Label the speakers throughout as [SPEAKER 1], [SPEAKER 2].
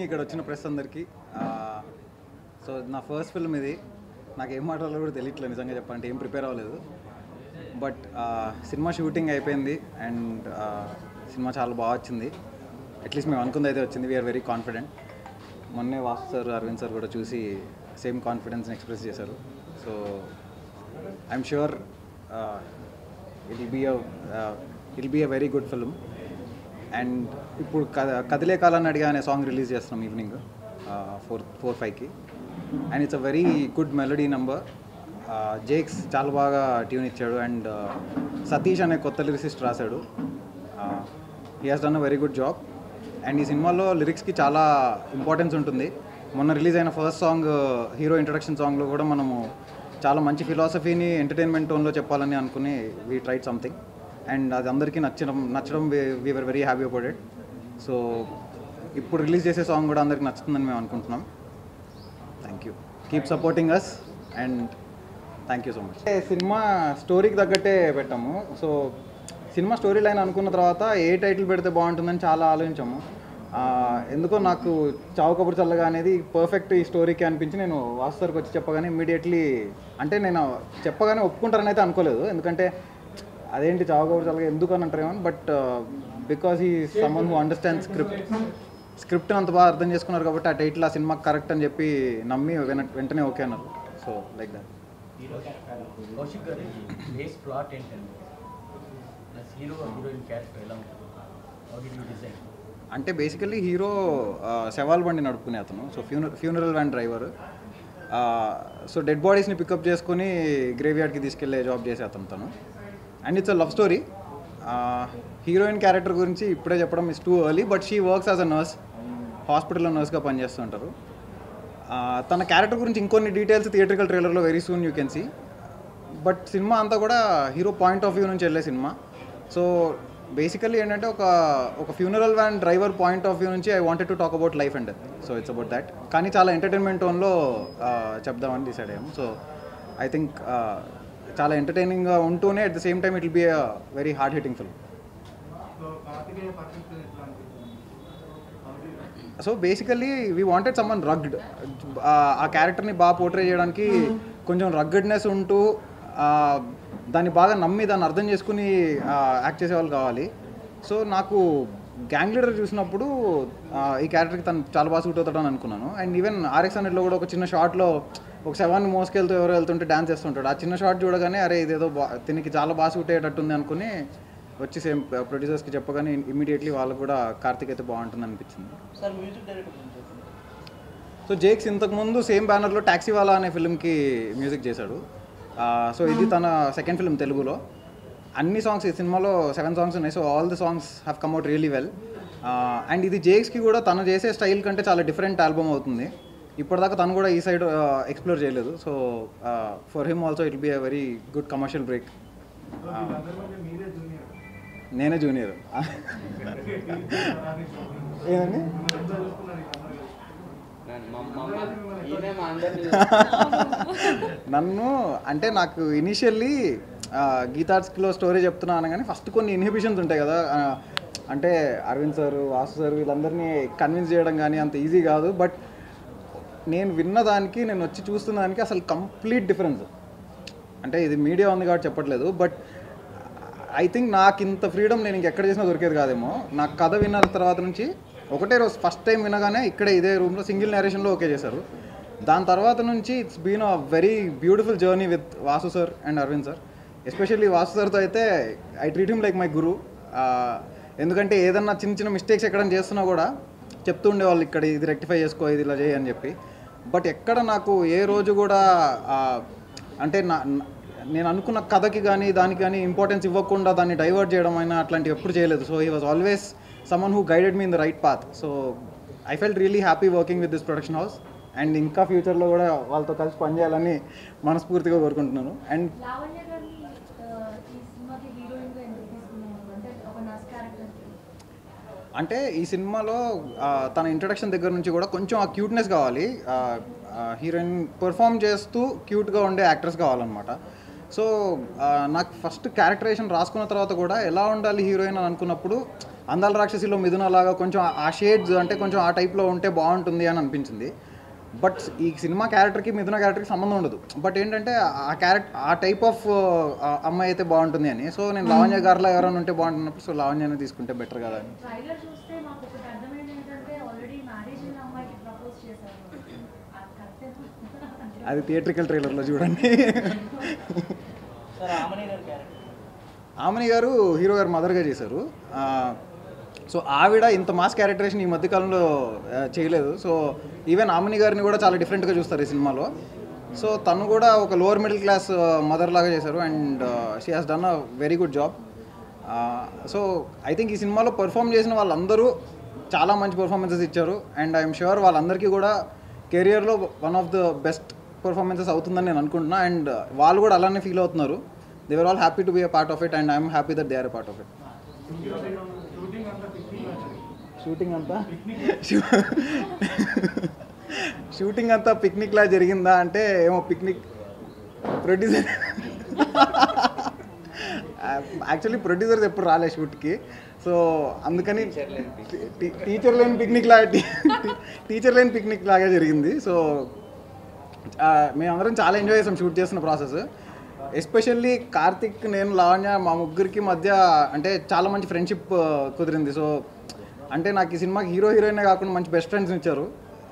[SPEAKER 1] ఇక్కడ వచ్చిన ప్రెస్ అందరికీ సో నా ఫస్ట్ ఫిల్మ్ ఇది నాకు ఏం మాట్లాడాలో కూడా తెలియట్లేదు నిజంగా చెప్పాలంటే ఏం ప్రిపేర్ అవ్వలేదు బట్ సినిమా షూటింగ్ అయిపోయింది అండ్ సినిమా చాలా బాగా వచ్చింది అట్లీస్ట్ మేము అనుకుంది అయితే వచ్చింది వీఆర్ వెరీ కాన్ఫిడెంట్ మొన్నే వాసు సార్ అరవింద్ సార్ కూడా చూసి సేమ్ కాన్ఫిడెన్స్ని ఎక్స్ప్రెస్ చేశారు so I'm sure it be it be a very good film and ఇప్పుడు కద కదిలే కాలాన్ని అడిగా అనే సాంగ్ రిలీజ్ చేస్తున్నాం ఈవినింగ్ ఫోర్ ఫోర్ ఫైవ్కి and it's a very good melody number Jakes చాలా బాగా ట్యూన్ ఇచ్చాడు అండ్ సతీష్ అనే కొత్త లిరిసిస్ట్ రాశాడు he has done a very good job and ఈ సినిమాలో లిరిక్స్కి చాలా ఇంపార్టెన్స్ ఉంటుంది మొన్న రిలీజ్ అయిన ఫస్ట్ సాంగ్ హీరో ఇంట్రడక్షన్ సాంగ్లో కూడా మనము చాలా మంచి ఫిలాసఫీని ఎంటర్టైన్మెంట్ టోన్లో చెప్పాలని అనుకుని వీ ట్రైడ్ సంథింగ్ అండ్ అది అందరికీ నచ్చడం నచ్చడం we are very happy about it so ఇప్పుడు రిలీజ్ చేసే సాంగ్ కూడా అందరికి నచ్చుతుందని మేము అనుకుంటున్నాం thank you keep supporting us and thank you so much cinema స్టోరీకి తగ్గట్టే పెట్టాము సో సినిమా స్టోరీ లైన్ అనుకున్న తర్వాత ఏ టైటిల్ పెడితే బాగుంటుందని చాలా ఆలోచించాము ఆ, ఎందుకో నాకు చావు కబురు చల్లగా అనేది పర్ఫెక్ట్ ఈ స్టోరీకి అనిపించి నేను వాస్తవరికి వచ్చి చెప్పగానే ఇమ్మీడియట్లీ అంటే నేను చెప్పగానే ఒప్పుకుంటారని అయితే అనుకోలేదు ఎందుకంటే అదేంటి చావు కబురు చల్లగా ఎందుకు అని అంటారేమో బట్ బికాస్ ఈ someone who understand script script అంత బాగా అర్థం చేసుకున్నారు కాబట్టి ఆ టైటిల్ ఆ సినిమా కరెక్ట్ అని చెప్పి నమ్మి వెన- వెంటనే ఓకే అన్నారు సో లైక్ దట్
[SPEAKER 2] కౌశిక్ గారి బేస్ ప్లాట్ ఏంటండి ప్లస్ హీరో హీరోయిన్ క్యారెక్టర్ ఎలా ఉంటుంది హౌ డి యూ డిజైన్
[SPEAKER 1] అంటే బేసికల్లీ హీరో ఆ, శవాల్ బండి నడుపుకునే అతను so funeral funeral van driver so dead బాడీస్ని పికప్ చేసుకొని గ్రేవ్ యార్డ్కి తీసుకెళ్లే జాబ్ చేసే అతను తను and it's a love story heroine character గురించి ఇప్పుడే చెప్పడం is too early but she works as a nurse హాస్పిటల్లో నర్స్గా పనిచేస్తుంటారు ఆ, తన క్యారెక్టర్ గురించి ఇంకొన్ని డీటెయిల్స్ థియేట్రికల్ ట్రైలర్లో very soon you can see but cinema అంతా కూడా హీరో పాయింట్ ఆఫ్ వ్యూ నుంచి వెళ్ళే సినిమా సో బేసికల్లీ ఏంటంటే ఒక ఒక funeral van driver point of view నుంచి I wanted to talk about life and so it's about that కానీ చాలా ఎంటర్టైన్మెంట్ టోన్లో చెప్దామని డిసైడ్ అయ్యాము సో ఐ థింక్ చాలా ఎంటర్టైనింగ్గా ఉంటూనే at the same time it will be a very hard hitting film so basically we wanted someone rugged uh క్యారెక్టర్ని బాగా portray చేయడానికి కొంచెం రగ్గడ్నెస్ ఉంటూ ఆ, దాన్ని బాగా నమ్మి దాన్ని అర్థం చేసుకుని యాక్ట్ చేసే వాళ్ళు కావాలి సో నాకు గ్యాంగ్ లీడర్ చూసినప్పుడు ఆ, ఈ క్యారెక్టర్కి తను చాలా బాగా సూట్ అవుతాడని అనుకున్నాను అండ్ ఈవెన్ ఆర్ఎక్స్ హండ్రెడ్లో కూడా ఒక చిన్న షార్ట్లో ఒక సెవెన్ మోసుకెళ్తూ ఎవరు వెళ్తుంటే డాన్స్ చేస్తుంటాడు ఆ చిన్న షార్ట్ చూడగానే అరే ఇదేదో బా దీనికి చాలా బాగా సూట్ అయ్యేటట్టుంది అనుకుని వచ్చి సేమ్ ప్రొడ్యూసర్స్కి చెప్పగానే ఇమీడియట్లీ వాళ్ళకు కూడా కార్తిక్ అయితే బాగుంటుంది అనిపించింది
[SPEAKER 3] సార్ మ్యూజిక్ డైరెక్టర్ గురించి చెప్పండి.
[SPEAKER 1] సో జేక్స్ ఇంతకుముందు సేమ్ బ్యానర్లో ట్యాక్సీ వాలా అనే ఫిల్మ్కి మ్యూజిక్ చేశాడు ఆ, సో ఇది తన సెకండ్ ఫిల్మ్ తెలుగులో అన్ని సాంగ్స్ ఈ సినిమాలో సెవెన్ సాంగ్స్ ఉన్నాయి so all the songs have come out really well and ఇది జేక్స్కి కూడా తను చేసే స్టైల్ కంటే చాలా డిఫరెంట్ ఆల్బమ్ అవుతుంది ఇప్పటిదాకా తను కూడా ఈ సైడ్ ఎక్స్ప్లోర్ చేయలేదు so for him also it be a very good commercial break నేనే జూనియర్ ఏదండి
[SPEAKER 3] ఈయనే మా అందరినీ
[SPEAKER 1] నన్ను అంటే నాకు ఇనిషియల్లీ గీతార్స్లో స్టోరీ చెప్తున్నాను కానీ ఫస్ట్ కొన్ని ఇన్హిబిషన్స్ ఉంటాయి కదా ఆ, అంటే అరవింద్ సార్ వాసు సార్ వీళ్ళందరినీ కన్విన్స్ చేయడం కానీ అంత ఈజీ కాదు బట్ నేను విన్నదానికి నేను వచ్చి చూస్తున్న దానికి అసలు కంప్లీట్ డిఫరెన్స్ అంటే ఇది మీడియా ఉంది కాబట్టి చెప్పట్లేదు బట్ ఐ థింక్ నాకు ఇంత ఫ్రీడమ్ నేను ఇంకెక్కడ చేసినా దొరికేది కాదేమో నాకు కథ విన్న తర్వాత నుంచి ఒకటే రోజు ఫస్ట్ టైం వినగానే ఇక్కడే ఇదే రూమ్లో సింగిల్ నేరేషన్లో ఓకే చేశారు దాని తర్వాత నుంచి it's been a very beautiful journey with Vasu sir and Arvind sir especially Vasu సార్తో అయితే I treat him like my guru ఎందుకంటే ఏదన్నా చిన్న చిన్న మిస్టేక్స్ ఎక్కడైనా చేస్తున్నా కూడా చెప్తూ ఉండేవాళ్ళు ఇక్కడ ఇది రెక్టిఫై చేసుకో ఇది ఇలా చేయి అని చెప్పి బట్ ఎక్కడ నాకు ఏ రోజు కూడా ఆ, అంటే నా నా- నేను అనుకున్న కథకి కానీ దానికి కానీ ఇంపార్టెన్స్ ఇవ్వకుండా దాన్ని డైవర్ట్ చేయడం అయినా అట్లాంటివి ఎప్పుడు చేయలేదు so he was always someone who guided me in the right path so I felt really happy working with this production house and ఇంకా ఫ్యూచర్లో కూడా వాళ్ళతో కలిసి పనిచేయాలని మనస్ఫూర్తిగా కోరుకుంటున్నాను అండ్
[SPEAKER 4] లావణ్య గారిని ఆ, ఈ సినిమాకి హీరోయిన్ గా ఎందుకు తీసుకున్నాము అంటే ఒక నర్స్ క్యారెక్టర్
[SPEAKER 1] అంటే ఈ సినిమాలో ఆ, తన ఇంట్రడక్షన్ దగ్గర నుంచి కూడా కొంచెం ఆ క్యూట్నెస్ కావాలి హీరోయిన్ పెర్ఫామ్ చేస్తూ క్యూట్గా ఉండే యాక్టర్స్ కావాలన్నమాట సో ఆ, నాకు ఫస్ట్ క్యారెక్టరైజేషన్ రాసుకున్న తర్వాత కూడా ఎలా ఉండాలి హీరోయిన్ అని అనుకున్నప్పుడు అందాల రాక్షసిలో మిథున లాగా కొంచెం ఆ షేడ్స్ అంటే కొంచెం ఆ టైప్లో ఉంటే బాగుంటుంది అని అనిపించింది బట్ ఈ సినిమా క్యారెక్టర్కి మిథున క్యారెక్టర్కి సంబంధం ఉండదు బట్ ఏంటంటే ఆ క్యారెక్టర్ ఆ టైప్ ఆఫ్ అమ్మాయి అయితే బాగుంటుంది అని సో నేను లావణ్య గారిలో ఎవరైనా ఉంటే బాగుంటున్నప్పుడు సో లావణ్యనే తీసుకుంటే బెటర్ కదా అని
[SPEAKER 4] ట్రైలర్ చూస్తే మాకు ఒకటి అర్థమైంది ఏంటంటే ఆల్రెడీ మ్యారేజ్ అయిన అమ్మాయికి ప్రపోజ్ చేశారు అది కరెక్టే
[SPEAKER 1] అది థియేట్రికల్ ట్రైలర్లో చూడండి
[SPEAKER 3] సార్ ఆమని గారి క్యారెక్టర్
[SPEAKER 1] ఆమని గారు హీరో గారు మదర్గా చేశారు ఆ, సో ఆవిడ ఇంత మాస్ క్యారెక్టరేషన్ ఈ మధ్యకాలంలో ఆ, చేయలేదు సో ఈవెన్ ఆమని గారిని కూడా చాలా డిఫరెంట్గా చూస్తారు ఈ సినిమాలో సో తను కూడా ఒక లోవర్ మిడిల్ క్లాస్ మదర్ లాగా చేశారు and she has done a very good job so I think ఈ సినిమాలో పర్ఫామ్ చేసిన వాళ్ళందరూ చాలా మంచి పర్ఫార్మెన్సెస్ ఇచ్చారు అండ్ ఐఎమ్ షూర్ వాళ్ళందరికీ కూడా కెరియర్లో one of the best performances అవుతుందని నేను అనుకుంటున్నా అండ్ వాళ్ళు కూడా అలానే ఫీల్ అవుతున్నారు they are all happy to be a part of it and I'm happy that they are part of it shooting అంతా షూటింగ్ అంతా పిక్నిక్ లా జరిగిందా అంటే ఏమో పిక్నిక్ ప్రొడ్యూసర్ యాక్చువల్లీ ప్రొడ్యూసర్స్ ఎప్పుడు రాలే షూట్కి సో అందుకని టీ- టీచర్ లేని పిక్నిక్ లాగా టీచర్ లేని పిక్నిక్ లాగా జరిగింది సో ఆ, మేమందరం చాలా ఎంజాయ్ చేసాం షూట్ చేసిన ప్రాసెస్ ఎస్పెషల్లీ కార్తిక్ నేను లావణ్య మా ముగ్గురికి మధ్య అంటే చాలా మంచి ఫ్రెండ్షిప్ కుదిరింది సో అంటే నాకు ఈ సినిమాకి హీరో హీరోయిన్ కాకుండా మంచి బెస్ట్ ఫ్రెండ్స్ ఇచ్చారు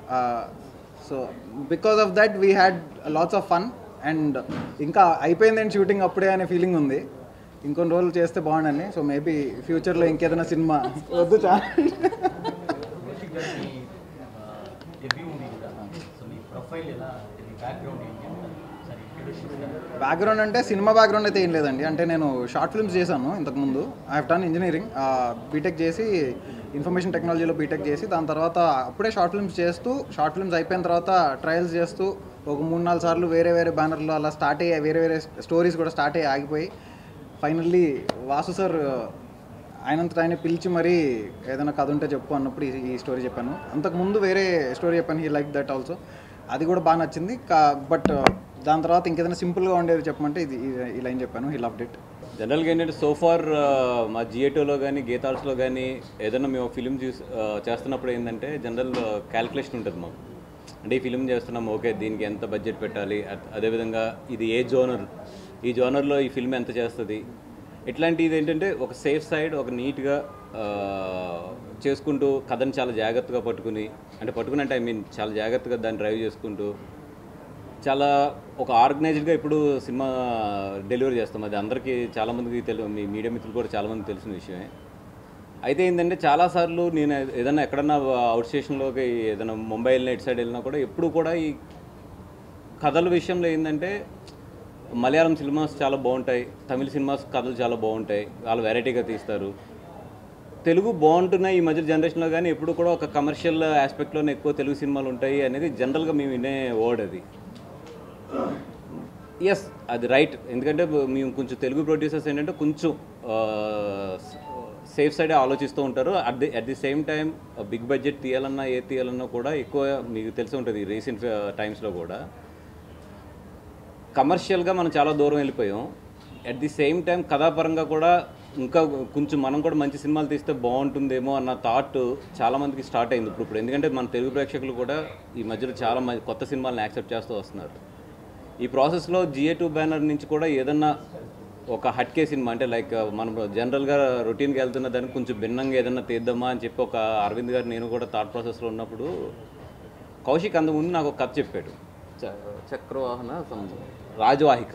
[SPEAKER 1] so because of that we had lots of fun and ఇంకా అయిపోయిందండి షూటింగ్ అప్పుడే అనే ఫీలింగ్ ఉంది ఇంకొన్ని రోజులు చేస్తే బాగుండని సో మేబీ ఫ్యూచర్లో ఇంకేదైనా సినిమా వద్దు చాలా
[SPEAKER 2] కౌశిక్ గారి డెబ్యూ ఉంది కదా సో మీ ప్రొఫైల్ ఎలా మీ బ్యాక్గ్రౌండ్ ఏంటి అంటారు సరే ఇంట్రొడక్షన్
[SPEAKER 1] బ్యాక్గ్రౌండ్ అంటే సినిమా బ్యాక్గ్రౌండ్ అయితే ఏం లేదండి అంటే నేను షార్ట్ ఫిల్మ్స్ చేశాను ఇంతకుముందు I have done engineering BTech చేసి ఇన్ఫర్మేషన్ టెక్నాలజీలో బీటెక్ చేసి దాని తర్వాత అప్పుడే షార్ట్ ఫిల్మ్స్ చేస్తూ షార్ట్ ఫిల్మ్స్ అయిపోయిన తర్వాత ట్రయల్స్ చేస్తూ ఒక మూడు నాలుగు సార్లు వేరే వేరే బ్యానర్లు అలా స్టార్ట్ అయ్యాయి వేరే వేరే స్టోరీస్ కూడా స్టార్ట్ అయ్యి ఆగిపోయి ఫైనల్లీ వాసు సార్ ఆయనంతట ఆయన పిలిచి మరీ ఏదైనా కథ ఉంటే చెప్పు అన్నప్పుడు ఈ- ఈ స్టోరీ చెప్పాను అంతకుముందు వేరే స్టోరీ చెప్పాను హీ లైక్ దట్ ఆల్సో అది కూడా బాగా నచ్చింది బట్ దాని తర్వాత ఇంకేదైనా సింపుల్గా ఉండేది చెప్పమంటే ఇది ఈ- ఈ లైన్ చెప్పాను హీ లవ్డ్ ఇట్
[SPEAKER 5] జనరల్గా ఏంటంటే సోఫార్ మా జిఏటోలో కానీ గీతార్స్లో కానీ ఏదైనా మేము ఫిలిం చూసి ఆ, చేస్తున్నప్పుడు ఏంటంటే జనరల్ క్యాల్కులేషన్ ఉంటుంది మాకు అంటే ఈ ఫిలిం చేస్తున్నాం ఓకే దీనికి ఎంత బడ్జెట్ పెట్టాలి అట్- అదేవిధంగా ఇది ఏ జోనర్ ఈ జోనర్లో ఈ ఫిల్మ్ ఎంత చేస్తుంది ఇట్లాంటిది ఏంటంటే ఒక సేఫ్ సైడ్ ఒక నీట్గా చేసుకుంటూ కథని చాలా జాగ్రత్తగా పట్టుకుని అంటే పట్టుకుని అంటే ఐ మీన్ చాలా జాగ్రత్తగా దాన్ని డ్రైవ్ చేసుకుంటూ చాలా ఒక ఆర్గనైజ్డ్గా ఇప్పుడు సినిమా డెలివరీ చేస్తాం అది అందరికీ చాలామందికి తెలు మీ మీడియా మిత్రులు కూడా చాలామంది తెలిసిన విషయమే అయితే ఏంటంటే చాలాసార్లు నేను ఏదైనా ఎక్కడన్నా అవుట్ స్టేషన్లోకి ఏదైనా ముంబై వెళ్ళిన ఇటు సైడ్ వెళ్ళినా కూడా ఎప్పుడు కూడా ఈ కథల విషయంలో ఏంటంటే మలయాళం సినిమాస్ చాలా బాగుంటాయి తమిళ సినిమాస్ కథలు చాలా బాగుంటాయి వాళ్ళు వెరైటీగా తీస్తారు తెలుగు బాగుంటున్నాయి ఈ మధ్య జనరేషన్లో కానీ ఎప్పుడు కూడా ఒక కమర్షియల్ ఆస్పెక్ట్లోనే ఎక్కువ తెలుగు సినిమాలు ఉంటాయి అనేది జనరల్గా మేము వినే వర్డ్ అది ఎస్ అది రైట్ ఎందుకంటే మేము కొంచెం తెలుగు ప్రొడ్యూసర్స్ ఏంటంటే కొంచెం సేఫ్ సైడే ఆలోచిస్తూ ఉంటారు at the at the same time big budget తీయాలన్నా ఏ తీయాలన్నా కూడా ఎక్కువ మీకు తెలిసి ఉంటుంది రీసెంట్ టైమ్స్లో కూడా కమర్షియల్గా మనం చాలా దూరం వెళ్ళిపోయాం అట్ ది సేమ్ టైం కథాపరంగా కూడా ఇంకా కొంచెం మనం కూడా మంచి సినిమాలు తీస్తే బాగుంటుందేమో అన్న థాట్ చాలామందికి స్టార్ట్ అయింది ఇప్పుడు ఇప్పుడు ఎందుకంటే మన తెలుగు ప్రేక్షకులు కూడా ఈ మధ్యలో చాలా మంది కొత్త సినిమాలను యాక్సెప్ట్ చేస్తూ వస్తున్నారు ఈ ప్రాసెస్లో జిఏ టూ బ్యానర్ నుంచి కూడా ఏదన్నా ఒక హట్కే సినిమా అంటే లైక్ మనం జనరల్గా రొటీన్కి వెళ్తున్న దానికి కొంచెం భిన్నంగా ఏదన్నా తీద్దామా అని చెప్పి ఒక అరవింద్ గారు నేను కూడా థాట్ ప్రాసెస్లో ఉన్నప్పుడు కౌశిక్ అంతకుముందు నాకు ఒక కథ చెప్పాడు చ- చక్రవాహన some- రాజవాహిక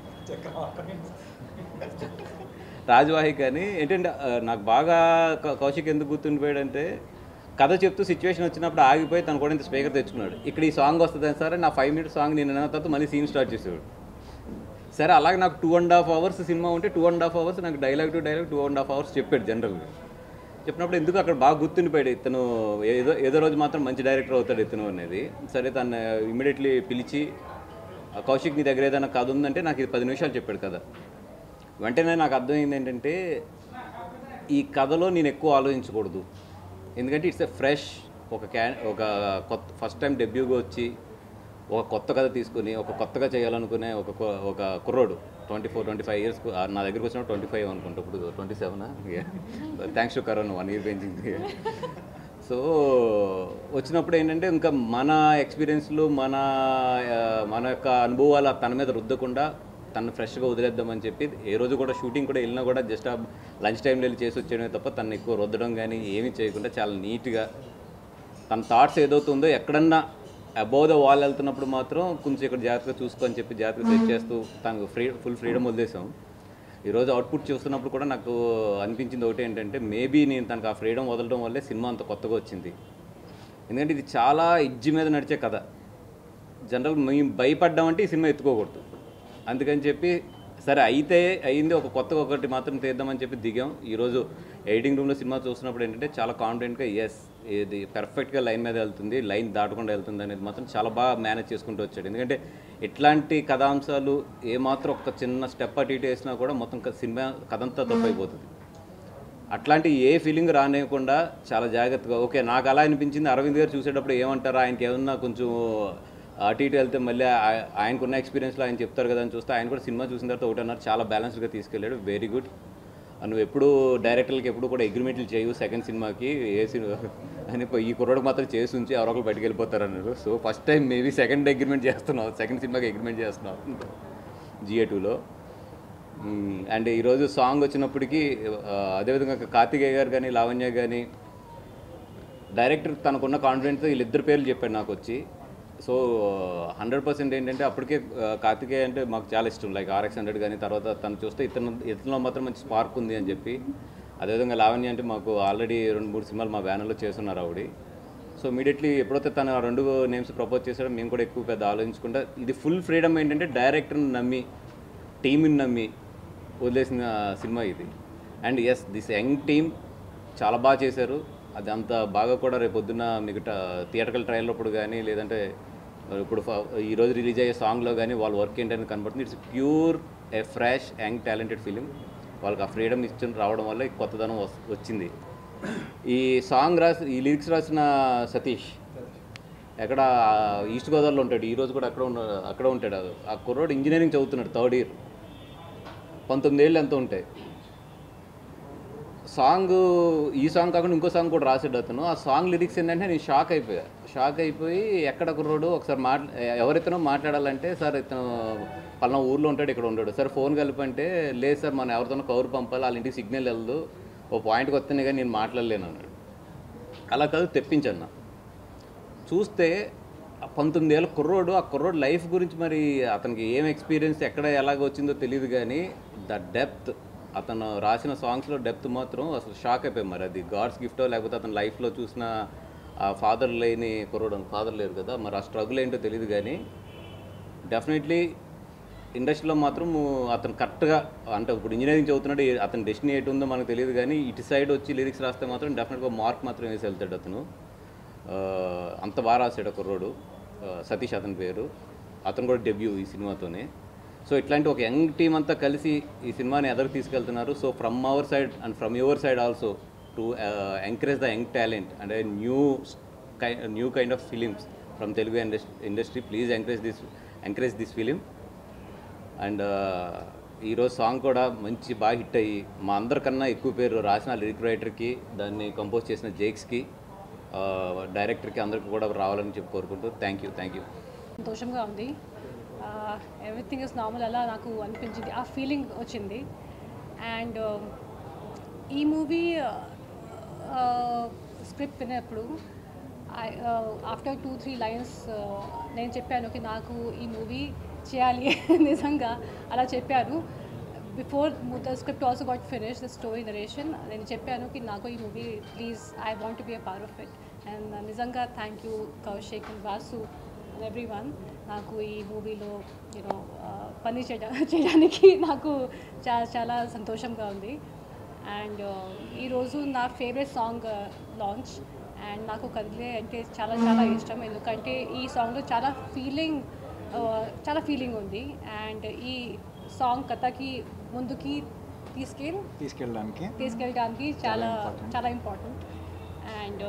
[SPEAKER 5] రాజవాహిక అని ఏంటంటే ఆ, నాకు బాగా కౌ- కౌశిక్ ఎందుకు గుర్తుండిపోయాడంటే కథ చెప్తూ సిచ్యువేషన్ వచ్చినప్పుడు ఆగిపోయి తను కూడా ఇంత స్పీకర్ తెచ్చుకున్నాడు ఇక్కడ ఈ సాంగ్ వస్తుంది సరే నా ఫైవ్ మినిట్స్ సాంగ్ నేను అన్న తర్వాత మళ్ళీ సీన్ స్టార్ట్ చేసేవాడు సరే అలాగే నాకు two and half hours cinema ఉంటే టూ అండ్ హాఫ్ అవర్స్ నాకు dialogue to dialogue two and half hours చెప్పాడు జనరల్గా చెప్పినప్పుడు ఎందుకు అక్కడ బాగా గుర్తుండిపోయాడు ఇతను ఏదో ఏదో రోజు మాత్రం మంచి డైరెక్టర్ అవుతాడు ఇతను అనేది సరే తను ఇమీడియట్లీ పిలిచి "ఆ కౌశిక్ నీ దగ్గర ఏదైనా కథ ఉందంటే నాకు ఇది పది నిమిషాలు చెప్పాడు కదా వెంటనే నాకు అర్థమైంది ఏంటంటే ఈ కథలో నేను ఎక్కువ ఆలోచించకూడదు ఎందుకంటే ఇట్స్ ఎ ఫ్రెష్ ఒక క్యా ఒక కొత్త ఫస్ట్ టైం డెబ్యూగా వచ్చి ఒక కొత్త కథ తీసుకుని ఒక కొత్తగా చేయాలనుకునే ఒక కొ- ఒక కుర్రోడు twenty four twenty five years నా దగ్గరికి వచ్చిన ట్వంటీ ఫైవ్ అనుకుంటా ఇప్పుడు twenty seven thanks to corona one year పెంచింది సో వచ్చినప్పుడు ఏంటంటే ఇంకా మన ఎక్స్పీరియన్స్లు మన ఆ, మన యొక్క అనుభవాలు తన మీద రుద్దకుండా తను ఫ్రెష్గా వదిలేద్దామని చెప్పి ఏ రోజు కూడా షూటింగ్ కూడా వెళ్ళినా కూడా జస్ట్ ఆ లంచ్ టైంలో వెళ్ళి చేసి వచ్చేయడమే తప్ప తను ఎక్కువ రుద్దడం కానీ ఏమీ చేయకుండా చాలా నీట్గా తన థాట్స్ ఏదవుతుందో ఎక్కడన్నా అబౌవ్ ద వాల్ వెళ్తున్నప్పుడు మాత్రం కొంచెం ఇక్కడ జాగ్రత్తగా చూసుకో అని చెప్పి జాగ్రత్తగా సెట్ చేస్తూ తనకు ఫ్రీ ఫుల్ ఫ్రీడమ్ వదిలేసాం ఈరోజు అవుట్పుట్ చూస్తున్నప్పుడు కూడా నాకు అనిపించింది ఒకటి ఏంటంటే మేబీ నేను తనకు ఆ ఫ్రీడమ్ వదలడం వల్లే సినిమా అంత కొత్తగా వచ్చింది ఎందుకంటే ఇది చాలా ఎడ్జ్ మీద నడిచే కథ జనరల్ మేము భయపడ్డామంటే ఈ సినిమా ఎత్తుకోకూడదు అందుకని చెప్పి సరే అయితే అయింది ఒక కొత్తగా ఒకటి మాత్రం తీద్దామని చెప్పి దిగాం ఈరోజు ఎడిటింగ్ రూమ్లో సినిమా చూస్తున్నప్పుడు ఏంటంటే చాలా కాన్ఫిడెంట్గా ఎస్ ఇది పర్ఫెక్ట్గా లైన్ మీద వెళ్తుంది లైన్ దాటకుండా వెళ్తుంది అనేది మాత్రం చాలా బాగా మేనేజ్ చేసుకుంటూ వచ్చాడు ఎందుకంటే ఇట్లాంటి కథాంశాలు ఏమాత్రం ఒక చిన్న స్టెప్ అటు ఇటు వేసినా కూడా మొత్తం క- సినిమా కథంతా తప్పైపోతుంది అట్లాంటి ఏ ఫీలింగ్ రానివ్వకుండా చాలా జాగ్రత్తగా ఓకే నాకు అలా అనిపించింది అరవింద్ గారు చూసేటప్పుడు ఏమంటారు ఆయనకి ఏమన్నా కొంచెం అటు ఇటు వెళ్తే మళ్ళీ ఆయ- ఆయనకున్న ఎక్స్పీరియన్స్లో ఆయన చెప్తారు కదా అని చూస్తే ఆయన కూడా సినిమా చూసిన తర్వాత ఒకటి అన్నారు చాలా బ్యాలెన్స్డ్గా తీసుకెళ్ళాడు వెరీ గుడ్ నువ్వు ఎప్పుడు డైరెక్టర్లకి ఎప్పుడు కూడా అగ్రిమెంట్లు చేయవు సెకండ్ సినిమాకి ఏ సినిమా అని పోయి ఈ కుర్రోడికి మాత్రం చేసి ఉంచి ఎవరో ఒకరు బయటకు వెళ్ళిపోతారు అన్నారు so first time maybe second agreement చేస్తున్నావు సెకండ్ సినిమాకి అగ్రిమెంట్ చేస్తున్నావు జిఏ టూలో అండ్ ఈరోజు సాంగ్ వచ్చినప్పటికీ ఆ, అదేవిధంగా కార్తికేయ గారు కానీ లావణ్య కానీ డైరెక్టర్ తనకున్న కాన్ఫిడెన్స్ వీళ్ళిద్దరు పేర్లు చెప్పాడు నాకు వచ్చి సో హండ్రెడ్ పర్సెంట్ ఏంటంటే అప్పటికే ఆ, కార్తికేయ అంటే మాకు చాలా ఇష్టం లైక్ ఆర్ఎక్స్ హండ్రెడ్ కానీ తర్వాత తను చూస్తే ఇతను ఇతనిలో మాత్రం మంచి స్పార్క్ ఉంది అని చెప్పి అదేవిధంగా లావణ్య అంటే మాకు ఆల్రెడీ రెండు మూడు సినిమాలు మా బ్యానర్లో చేస్తున్నారు ఆవిడ సో ఇమీడియట్లీ ఎప్పుడైతే తను ఆ రెండు నేమ్స్ ప్రపోజ్ చేశాడో మేము కూడా ఎక్కువ పెద్ద ఆలోచించకుండా ఇది ఫుల్ ఫ్రీడమ్ ఏంటంటే డైరెక్టర్ని నమ్మి టీంని నమ్మి వదిలేసిన సినిమా ఇది and yes this young team చాలా బాగా చేశారు అది అంత బాగా కూడా రేపు పొద్దున్న మిగతా థియేటర్కల్ ట్రయల్లోప్పుడు కానీ లేదంటే ఇప్పుడు ఫ- ఈ రోజు రిలీజ్ అయ్యే సాంగ్లో కానీ వాళ్ళ వర్క్ ఏంటని కనబడుతుంది it's pure a fresh young talented film వాళ్ళకి ఆ ఫ్రీడమ్ ఇచ్చి రావడం వల్ల ఈ కొత్తదనం వస్- వచ్చింది ఈ సాంగ్ రాసి ఈ లిరిక్స్ రాసిన సతీష్ ఎక్కడ ఈస్ట్ గోదావరిలో ఉంటాడు ఈ రోజు కూడా అక్కడ ఉన్న అక్కడ ఉంటాడు ఆ కుర్రోడు ఇంజనీరింగ్ చదువుతున్నాడు థర్డ్ ఇయర్ పంతొమ్మిది ఏళ్ళు ఎంత ఉంటాయి సాంగ్ ఈ సాంగ్ కాకుండా ఇంకో సాంగ్ కూడా రాసాడు అతను ఆ సాంగ్ లిరిక్స్ ఏంటంటే నేను షాక్ అయిపోయా షాక్ అయిపోయి ఎక్కడ కుర్రోడు ఒకసారి మాట్లా ఎవరితనో మాట్లాడాలంటే సార్ ఇతను పలానా ఊర్లో ఉంటాడు ఇక్కడ ఉంటాడు సార్ ఫోన్ కలిపంటే లేదు సార్ మనం ఎవరితోనో కౌరు పంపాలి వాళ్ళ ఇంటికి సిగ్నల్ వెళ్ళదు ఓ పాయింట్కి వస్తేనే కానీ నేను మాట్లాడలేను అన్నాడు అలా కాదు తెప్పించన్నా చూస్తే ఆ పంతొమ్మిది ఏళ్ళ కుర్రోడు ఆ కుర్రోడు లైఫ్ గురించి మరి అతనికి ఏం ఎక్స్పీరియన్స్ ఎక్కడ ఎలాగ వచ్చిందో తెలియదు కానీ ద డెప్త్ అతను రాసిన సాంగ్స్లో డెప్త్ మాత్రం అసలు షాక్ అయిపోయాం మరి అది గాడ్స్ గిఫ్టో లేకపోతే అతని లైఫ్లో చూసిన ఆ ఫాదర్ లేని కుర్రోడు ఫాదర్ లేరు కదా మరి ఆ స్ట్రగుల్ ఏంటో తెలియదు కానీ డెఫినెట్లీ ఇండస్ట్రీలో మాత్రం అతను కరెక్ట్గా అంటే ఇప్పుడు ఇంజనీరింగ్ చదువుతున్నాడు ఏ- అతని డెస్టినీ ఎటు ఉందో మనకు తెలియదు కానీ ఇటు సైడ్ వచ్చి లిరిక్స్ రాస్తే మాత్రం డెఫినెట్గా మార్క్ మాత్రం వేసి వెళ్తాడు అతను ఆ, అంత బాగా రాశాడు ఆ కుర్రోడు ఆ, సతీష్ అతని పేరు అతను కూడా డెబ్యూ ఈ సినిమాతోనే సో ఇట్లాంటి ఒక యంగ్ టీం అంతా కలిసి ఈ సినిమాని ఎదరికి తీసుకెళ్తున్నారు so from our side and from your side also to encourage the young talent and new new kind of films from Telugu industry please encourage this encourage this film and ఈరోజు song కూడా మంచి బాగా హిట్ అయ్యి మా అందరికన్నా ఎక్కువ పేరు రాసిన లిరిక్ రైటర్కి దాన్ని కంపోజ్ చేసిన జేక్స్కి డైరెక్టర్కి అందరికి కూడా రావాలని చెప్పి కోరుకుంటూ థ్యాంక్ యూ థ్యాంక్ యూ
[SPEAKER 6] సంతోషంగా ఉంది ఎవ్రీథింగ్ ఇస్ నార్మల్ అలా నాకు అనిపించింది ఆ ఫీలింగ్ వచ్చింది అండ్ ఈ మూవీ స్క్రిప్ట్ వినేప్పుడు ఆఫ్టర్ టూ త్రీ లైన్స్ నేను చెప్పాను ఓకే నాకు ఈ మూవీ చేయాలి నిజంగా అలా చెప్పాను before the script also got finish the story narration నేను చెప్పాను కి నాకు ఈ movie please I want to be a part of it and నిజంగా thank you Kaushik and Vasu and everyone నాకు ఈ మూవీలో యూనో పని చేయడా చేయడానికి నాకు చాలా చాలా సంతోషంగా ఉంది అండ్ ఈరోజు నా ఫేవరెట్ సాంగ్ లాంచ్ అండ్ నాకు కదిలే అంటే చాలా చాలా ఇష్టం ఎందుకంటే ఈ సాంగ్లో చాలా ఫీలింగ్ చాలా ఫీలింగ్ ఉంది అండ్ ఈ సాంగ్ కథకి ముందుకి తీసుకెళ్ళి
[SPEAKER 1] తీసుకెళ్ళడానికి
[SPEAKER 6] తీసుకెళ్ళడానికి చాలా చాలా ఇంపార్టెంట్ అండ్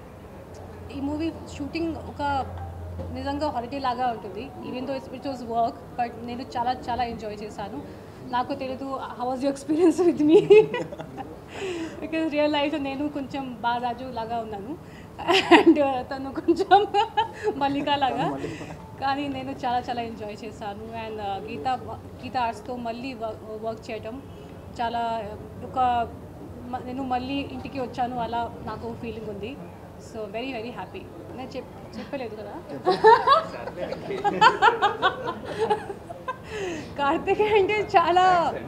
[SPEAKER 6] ఈ మూవీ షూటింగ్ ఒక నిజంగా హాలిడే లాగా ఉంటుంది even though it was work but నేను చాలా చాలా ఎంజాయ్ చేశాను నాకు తెలియదు how was you experience with me because real లైఫ్లో నేను కొంచెం బాలరాజు లాగా ఉన్నాను అండ్ తను కొంచెం మల్లికా లాగా కానీ నేను చాలా చాలా ఎంజాయ్ చేశాను అండ్ గీత గీత ఆర్ట్స్తో మళ్ళీ వర్క్ చేయటం చాలా ఒక మ- నేను మళ్ళీ ఇంటికి వచ్చాను అలా నాకు ఫీలింగ్ ఉంది సో వెరీ వెరీ హ్యాపీ నేను చెప్ చెప్పలేదు కదా కార్తికేయ అంటే చాలా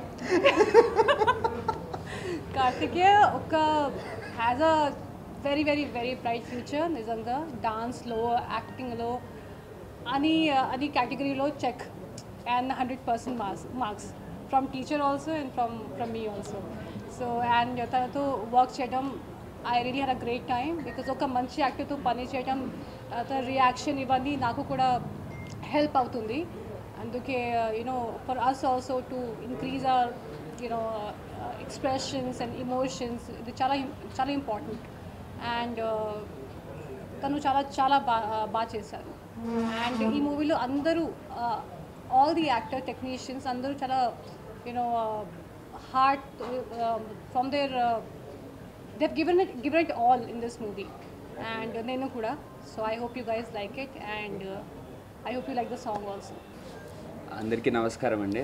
[SPEAKER 6] కార్తికేయ ఒక has a very very very bright future నిజంగా డాన్స్లో యాక్టింగ్లో అని అని కేటగిరీలో check and hundred percent marks marks from teacher also and from from me also so and తనతో వర్క్ చేయడం I really had a great time because ఒక మంచి యాక్టర్తో పని చేయడం తన రియాక్షన్ ఇవన్నీ నాకు కూడా హెల్ప్ అవుతుంది అందుకే you know for us also to increase our you know expressions and emotions ఇది చాలా చాలా ఇంపార్టెంట్ అండ్ తను చాలా చాలా బాగా బాగా చేశారు అండ్ ఈ మూవీలో అందరూ ఆల్ ది యాక్టర్ టెక్నీషియన్స్ అందరూ చాలా you know heart from there they've given it given it all in this movie and uh, nenu kuda so i hope you guys like it and uh, i hope you like the song also
[SPEAKER 7] అందరికీ నమస్కారం అండి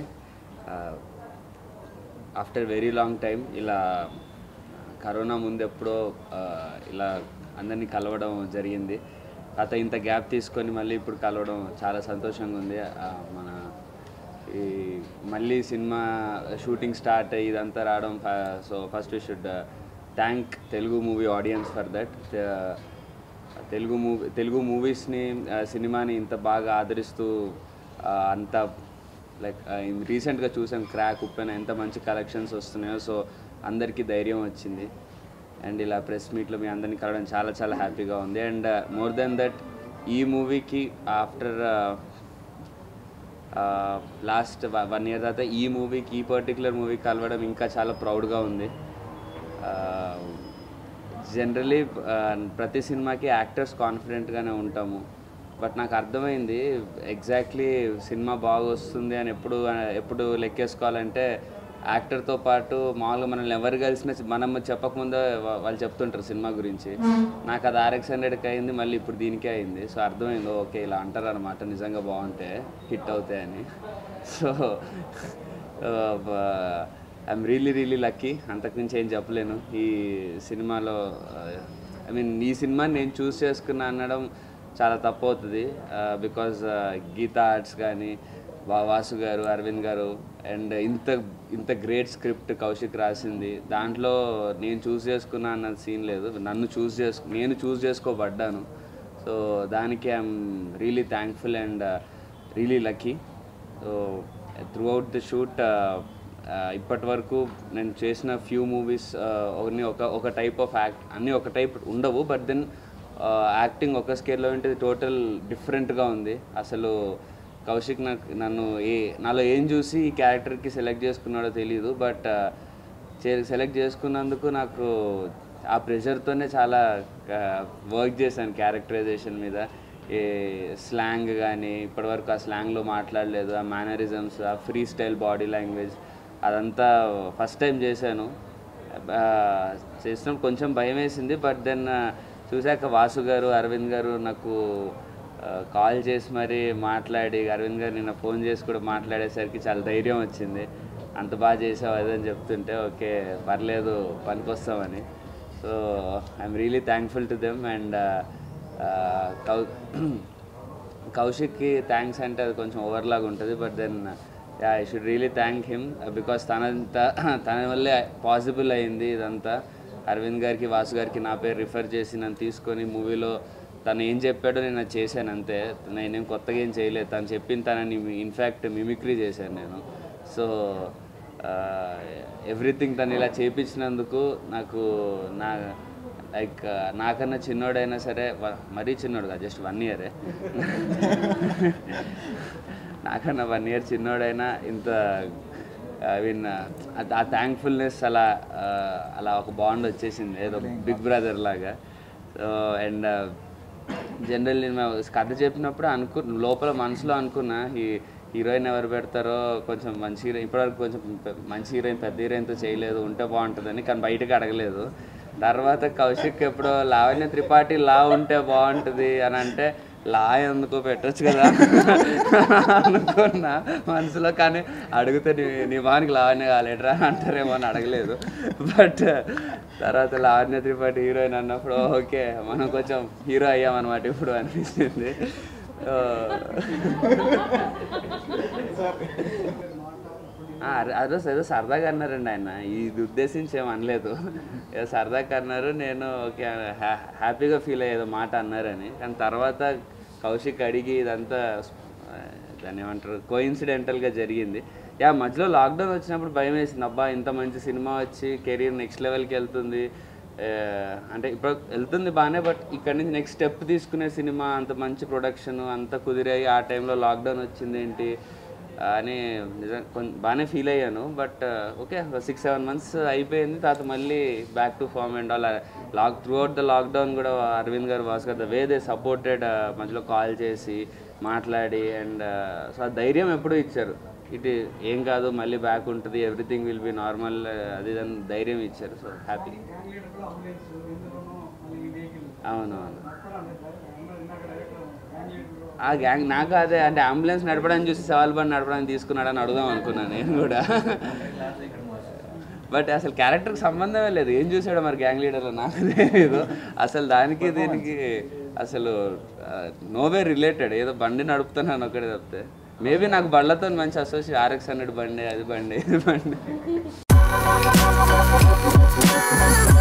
[SPEAKER 7] after very long time ఇలా corona ముందు ఎప్పుడో ఆ, ఇలా అందరినీ కలవడం జరిగింది అత ఇంత గ్యాప్ తీసుకొని మళ్ళీ ఇప్పుడు కలవడం చాలా సంతోషంగా ఉంది ఆ, మన ఈ మళ్ళీ సినిమా షూటింగ్ స్టార్ట్ అయ్యి ఇదంతా రావడం so first we should thank Telugu movie audience for that Telugu movie Telugu మూవీస్ని సినిమాని ఇంత బాగా ఆదరిస్తూ ఆ, అంత లైక్ రీసెంట్గా చూసాం క్రాక్ ఉప్పెన ఎంత మంచి కలెక్షన్స్ వస్తున్నాయో సో అందరికీ ధైర్యం వచ్చింది అండ్ ఇలా ప్రెస్ మీట్లో మీ అందరినీ కలవడం చాలా చాలా హ్యాపీగా ఉంది అండ్ మోర్ దెన్ దట్ ఈ మూవీకి ఆఫ్టర్ లాస్ట్ వన్ ఇయర్ తర్వాత ఈ మూవీకి ఈ పర్టికులర్ మూవీ కలవడం ఇంకా చాలా ప్రౌడ్గా ఉంది జనరలీ ప్రతి సినిమాకి యాక్టర్స్ కాన్ఫిడెంట్గానే ఉంటాము బట్ నాకు అర్థమైంది ఎగ్జాక్ట్లీ సినిమా బాగా వస్తుంది అని ఎప్పుడు ఎప్పుడు లెక్కేసుకోవాలంటే యాక్టర్తో పాటు మామూలుగా మనల్ని ఎవరు కలిసినా మనం చెప్పకముందే వా- వాళ్ళు చెప్తుంటారు సినిమా గురించి నాకు అది ఆర్ఎక్స్ హండ్రెడ్కి అయింది మళ్ళీ ఇప్పుడు దీనికే అయింది సో అర్థమైంది ఓకే ఇలా అంటారు అనమాట నిజంగా బాగుంటే హిట్ అవుతాయని so I'm really really lucky అంతకుమించి ఏం చెప్పలేను ఈ సినిమాలో ఐ మీన్ ఈ సినిమాని నేను చూస్ చేసుకున్నా అనడం చాలా తప్పు అవుతుంది బికాజ్ గీతా ఆర్ట్స్ కానీ వా- వాసు గారు అరవింద్ గారు అండ్ ఇంత ఇంత గ్రేట్ స్క్రిప్ట్ కౌశిక్ రాసింది దాంట్లో నేను చూస్ చేసుకున్నా అన్న సీన్ లేదు నన్ను చూస్ చేసుకు నేను చూస్ చేసుకోబడ్డాను సో దానికి I'm really thankful and really lucky so throughout the shoot ఇప్పటి వరకు నేను చేసిన ఫ్యూ మూవీస్ ఒకని ఒక ఒక టైప్ ఆఫ్ యాక్ట్ అన్నీ ఒక టైప్ ఉండవు బట్ దెన్ యాక్టింగ్ ఒక స్కేల్లో ఉంటుంది టోటల్ డిఫరెంట్గా ఉంది అసలు కౌశిక్ నాకు నన్ను ఏ నాలో ఏం చూసి ఈ క్యారెక్టర్కి సెలెక్ట్ చేసుకున్నాడో తెలియదు బట్ సెలెక్ట్ చేసుకున్నందుకు నాకు ఆ ప్రెషర్తోనే చాలా వర్క్ చేశాను క్యారెక్టరైజేషన్ మీద ఏ స్లాంగ్ కానీ ఇప్పటివరకు ఆ స్లాంగ్లో మాట్లాడలేదు ఆ మేనరిజమ్స్ ఆ ఫ్రీ స్టైల్ బాడీ లాంగ్వేజ్ అదంతా ఫస్ట్ టైం చేశాను ఆ, చేసినప్పుడు కొంచెం భయం వేసింది బట్ దెన్ చూశాక వాసు గారు అరవింద్ గారు నాకు కాల్ చేసి మరి మాట్లాడి అరవింద్ గారు నిన్న ఫోన్ చేసి కూడా మాట్లాడేసరికి చాలా ధైర్యం వచ్చింది అంత బాగా చేసావు అదని చెప్తుంటే ఓకే పర్లేదు పనికొస్తామని so I'm really thankful to them and కౌ కౌశిక్కి థ్యాంక్స్ అంటే అది కొంచెం ఓవర్లాగా ఉంటుంది but then I should really thank him because తనంతా తన వల్లే పాసిబుల్ అయింది ఇదంతా అరవింద్ గారికి వాసు గారికి నా పేరు రిఫర్ చేసి నన్ను తీసుకొని మూవీలో తను ఏం చెప్పాడో నేను అది చేశాను అంతే నేనేం కొత్తగా ఏం చేయలేదు తను చెప్పిన తనని ఇన్ఫ్యాక్ట్ మిమిక్రీ చేశాను నేను సో ఎవ్రీథింగ్ తను ఇలా చేపించినందుకు నాకు నా లైక్ నాకన్నా చిన్నోడైనా సరే వ- మరీ చిన్నోడు కాదు జస్ట్ వన్ ఇయరే నాకన్నా వన్ ఇయర్ చిన్నోడైనా ఇంత ఐ మీన్ ఆ థ్యాంక్ఫుల్నెస్ అలా ఆ, అలా ఒక బాండ్ వచ్చేసింది ఏదో బిగ్ బ్రదర్ లాగా సో అండ్ జనరల్ నేను కథ చెప్పినప్పుడు అనుకు లోపల మనసులో అనుకున్నా ఈ హీరోయిన్ ఎవరు పెడతారో కొంచెం మంచి హీరోయిన్ ఇప్పటివరకు కొంచెం పె- మంచి హీరోయిన్ పెద్ద హీరోయిన్తో చేయలేదు ఉంటే బాగుంటుందని కానీ బయటకు అడగలేదు తర్వాత కౌశిక్ ఎప్పుడో లావణ్య త్రిపాఠి లా ఉంటే బాగుంటుంది అని అంటే లా ఎందుకో పెట్టొచ్చు కదా అనుకున్నా మనసులో కానీ అడిగితే నీ నీ బానికి లావణ్య కాలేట్రా అంటారేమో అని అడగలేదు బట్ తర్వాత లావణ్య త్రిపాఠి హీరోయిన్ అన్నప్పుడు ఓకే మనం కొంచెం హీరో అయ్యామన్నమాట ఇప్పుడు అనిపిస్తుంది ఆ, ఆ, అరే- అదే ఏదో సరదాగా అన్నారండి ఆయన ఇది ఉద్దేశించి ఏం అనలేదు ఏదో సరదాగా అన్నారు నేను ఓకే హ్యా- హ్యాపీగా ఫీల్ అయ్యేదో మాట అన్నారని కానీ తర్వాత కౌశిక్ అడిగి ఇదంతా ఆ, దాన్ని ఏమంటారు కోయిన్సిడెంటల్గా జరిగింది యా మధ్యలో లాక్డౌన్ వచ్చినప్పుడు భయం వేసింది అబ్బా ఇంత మంచి సినిమా వచ్చి కెరీర్ నెక్స్ట్ లెవెల్కి వెళ్తుంది ఆ, అంటే ఇప్పుడు వెళ్తుంది బాగానే బట్ ఇక్కడ నుంచి నెక్స్ట్ స్టెప్ తీసుకునే సినిమా అంత మంచి ప్రొడక్షన్ అంత కుదిరాయి ఆ టైంలో లాక్డౌన్ వచ్చింది ఏంటి అని నిజం కొంచెం బాగానే ఫీల్ అయ్యాను but okay six seven months అయిపోయింది తర్వాత మళ్ళీ back to form and all lock throughout the lockdown కూడా Arvind garu Bhaskar the way they supported మధ్యలో కాల్ చేసి మాట్లాడి అండ్ సో ఆ ధైర్యం ఎప్పుడూ ఇచ్చారు ఇటు ఏం కాదు మళ్ళీ బ్యాక్ ఉంటుంది ఎవ్రీథింగ్ విల్ బి నార్మల్ అది దాని ధైర్యం ఇచ్చారు సో హ్యాపీ అవునవును ఆ గ్యాంగ్ నాకు అదే అంటే అంబులెన్స్ నడపడానికి చూసి సవాల్ బండి నడపడానికి తీసుకున్నాడని అడుగుదాం అనుకున్నాను నేను కూడా బట్ అసలు క్యారెక్టర్కి సంబంధమే లేదు ఏం చూసాడో మరి గ్యాంగ్ లీడర్లో నాకు తెలియదు అసలు దానికి దీనికి అసలు నోవే రిలేటెడ్ ఏదో బండి నడుపుతున్నాను ఒకటే తప్పితే మేబీ నాకు బండ్లతో మంచి అసోసియేట్ ఆర్ఎక్స్ హండ్రెడ్ బండి అది బండి ఇది బండి